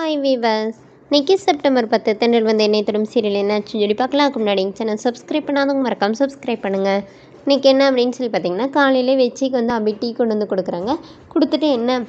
hi viewers இன்னைக்கு September பத்து தென்றல் வந்து என்னை தொடும் சீரியல் என்னாச்சுன்னு சொல்லி பார்க்கலாம் அதுக்கு முன்னாடி சேனல் சப்ஸ்கிரைப் பண்ணாதவங்க மறக்காம சப்ஸ்கிரைப் பண்ணுங்கள் இன்றைக்கி என்ன அப்படின்னு சொல்லி பார்த்தீங்கன்னா காலையிலே வெச்சிக்கு வந்து அப்படி டீ கொண்டு வந்து கொடுக்குறாங்க கொடுத்துட்டு என்ன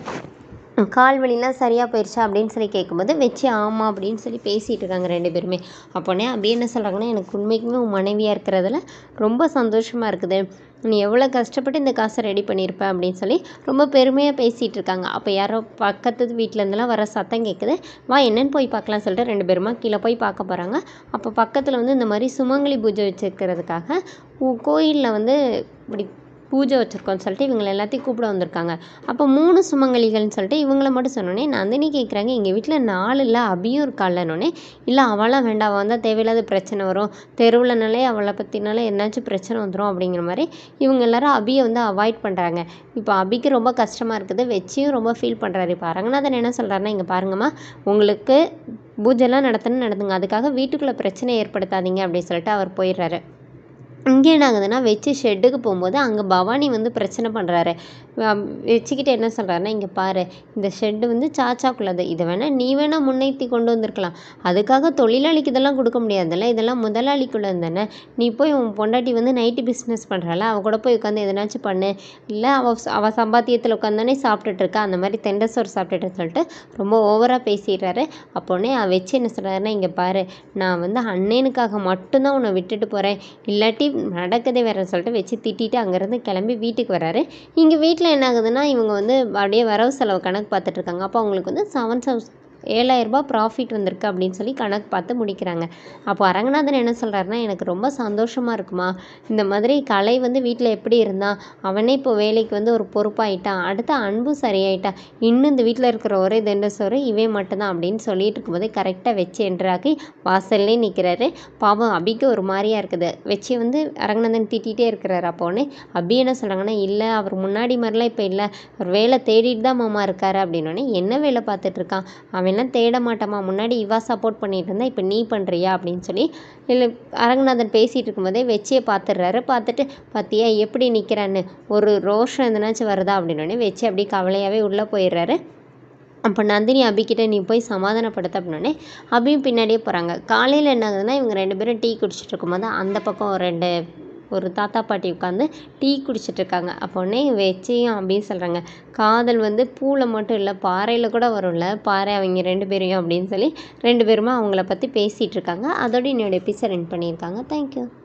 கால் வலிலாம் சரியாக போயிடுச்சா அப்படின்னு சொல்லி கேட்கும்போது வச்சு ஆமாம் அப்படின்னு சொல்லி பேசிகிட்டு இருக்காங்க ரெண்டு பேருமே அப்போனே அப்படியே என்ன சொல்கிறாங்கன்னா எனக்கு உண்மைக்குமே உன் மனைவியாக இருக்கிறதுல ரொம்ப சந்தோஷமாக இருக்குது நீ எவ்வளோ கஷ்டப்பட்டு இந்த காசை ரெடி பண்ணியிருப்ப அப்படின்னு சொல்லி ரொம்ப பெருமையாக பேசிகிட்டு இருக்காங்க அப்போ யாரோ பக்கத்து வீட்டிலேருந்துலாம் வர சத்தம் கேட்குது வா என்னன்னு போய் பார்க்கலாம் சொல்லிட்டு ரெண்டு பேருமா கீழே போய் பார்க்க போகிறாங்க அப்போ பக்கத்தில் வந்து இந்த மாதிரி சுமங்கலி பூஜை வச்சுருக்கிறதுக்காக கோயிலில் வந்து இப்படி பூஜை வச்சுருக்கோன்னு சொல்லிட்டு இவங்களை எல்லாத்தையும் கூப்பிட வந்திருக்காங்க அப்போ மூணு சுமங்கலிகள்னு சொல்லிட்டு இவங்கள மட்டும் சொன்னோன்னே நந்தினி கேட்குறாங்க எங்கள் வீட்டில் நாலு இல்லை அபியும் இருக்காளன்னொன்னே இல்லை அவளாம் வேண்டாம் அவள் வந்தால் தேவையில்லாத பிரச்சனை வரும் தெருவில்னாலே அவளை பற்றினாலே என்னாச்சும் பிரச்சனை வந்துடும் அப்படிங்கிற மாதிரி இவங்க எல்லாரும் அபியை வந்து அவாய்ட் பண்ணுறாங்க இப்போ அபிக்கு ரொம்ப கஷ்டமாக இருக்குது வெச்சியும் ரொம்ப ஃபீல் பண்ணுறாரு இப்போ அரங்கநாதன் என்ன சொல்கிறாருன்னா இங்கே பாருங்கம்மா உங்களுக்கு பூஜைலாம் நடத்தணும்னு நடத்துங்க அதுக்காக வீட்டுக்குள்ளே பிரச்சனை ஏற்படுத்தாதீங்க அப்படின்னு சொல்லிட்டு அவர் போயிடுறாரு இங்கே என்ன ஆகுதுன்னா வச்சு ஷெட்டுக்கு போகும்போது அங்கே பவானி வந்து பிரச்சனை பண்ணுறாரு வச்சுக்கிட்டு என்ன சொல்கிறாருன்னா இங்கே பாரு இந்த ஷெட்டு வந்து சாச்சாக்குள்ளது இதை வேணால் நீ வேணால் முன்னேற்றி கொண்டு வந்திருக்கலாம் அதுக்காக தொழிலாளிக்கு இதெல்லாம் கொடுக்க முடியாதுல்ல இதெல்லாம் முதலாளிக்குள்ளது தானே நீ போய் உன் பொண்டாட்டி வந்து நைட்டு பிஸ்னஸ் பண்ணுறாள் அவள் கூட போய் உட்காந்து எதனாச்சும் பண்ணு இல்லை அவள் அவள் சம்பாத்தியத்தில் உட்காந்தானே சாப்பிட்டுட்டு இருக்கா அந்த மாதிரி தெண்டை சோறு சாப்பிட்டுட்டு சொல்லிட்டு ரொம்ப ஓவராக பேசிடுறாரு அப்போனே வச்சு என்ன சொல்கிறாருன்னா இங்கே பாரு நான் வந்து அண்ணனுக்காக மட்டும்தான் உன்னை விட்டுட்டு போகிறேன் இல்லாட்டி நடக்கதே வேற சொல்லிட்டு வச்சு திட்டிட்டு அங்கேருந்து கிளம்பி வீட்டுக்கு வராரு இங்கே வீட்டில் என்ன ஆகுதுன்னா இவங்க வந்து அப்படியே வரவு செலவு கணக்கு பார்த்துட்டு இருக்காங்க அப்போ அவங்களுக்கு வந்து செவன் தௌஸ் ஏழாயிரரூபா ப்ராஃபிட் வந்திருக்கு அப்படின்னு சொல்லி கணக்கு பார்த்து முடிக்கிறாங்க அப்போ அரங்கநாதன் என்ன சொல்கிறாருன்னா எனக்கு ரொம்ப சந்தோஷமாக இருக்குமா இந்த மாதிரி கலை வந்து வீட்டில் எப்படி இருந்தான் அவனே இப்போ வேலைக்கு வந்து ஒரு பொறுப்பாயிட்டான் அடுத்து அன்பும் சரியாயிட்டான் இன்னும் இந்த வீட்டில் இருக்கிற ஒரே தண்டசோறு இவே மட்டும்தான் அப்படின்னு சொல்லிட்டு இருக்கும்போது கரெக்டாக வச்சு என்றாக்கி வாசல்லே நிற்கிறாரு பாவம் அபிக்கு ஒரு மாதிரியாக இருக்குது வச்சு வந்து அரங்கநாதன் திட்டிகிட்டே இருக்கிறாரு அப்போனே அபி என்ன சொல்கிறாங்கன்னா இல்லை அவர் முன்னாடி மாதிரிலாம் இப்போ இல்லை அவர் வேலை தேடிட்டு தான் மாமா இருக்காரு அப்படின்னோடனே என்ன வேலை பார்த்துட்டு இருக்கான் அவன்லாம் தேட மாட்டாமா முன்னாடி இவா சப்போர்ட் பண்ணிட்டு இருந்தா இப்போ நீ பண்ணுறியா அப்படின்னு சொல்லி இல்லை அரங்கநாதன் பேசிகிட்டு இருக்கும்போதே வச்சியை பார்த்துடுறாரு பார்த்துட்டு பார்த்தியா எப்படி நிற்கிறான்னு ஒரு ரோஷம் எதனாச்சும் வருதா அப்படின்னோடனே வச்சு அப்படியே கவலையாகவே உள்ளே போயிடுறாரு அப்போ நந்தினி அபிக்கிட்ட நீ போய் சமாதானப்படுத்த அப்படின்னே அபியும் பின்னாடியே போகிறாங்க காலையில் என்ன ஆகுதுன்னா இவங்க ரெண்டு பேரும் டீ குடிச்சிட்டு இருக்கும்போது அந்த பக்கம் ரெண்டு ஒரு தாத்தா பாட்டி உட்காந்து டீ குடிச்சிட்டு இருக்காங்க அப்போனே வச்சியும் அப்படின்னு சொல்கிறாங்க காதல் வந்து பூவில் மட்டும் இல்லை பாறையில் கூட வரும்ல பாறை அவங்க ரெண்டு பேரையும் அப்படின்னு சொல்லி ரெண்டு பேருமே அவங்கள பற்றி பேசிகிட்டு இருக்காங்க அதோட என்னோட எபிசோட் என் பண்ணியிருக்காங்க தேங்க்யூ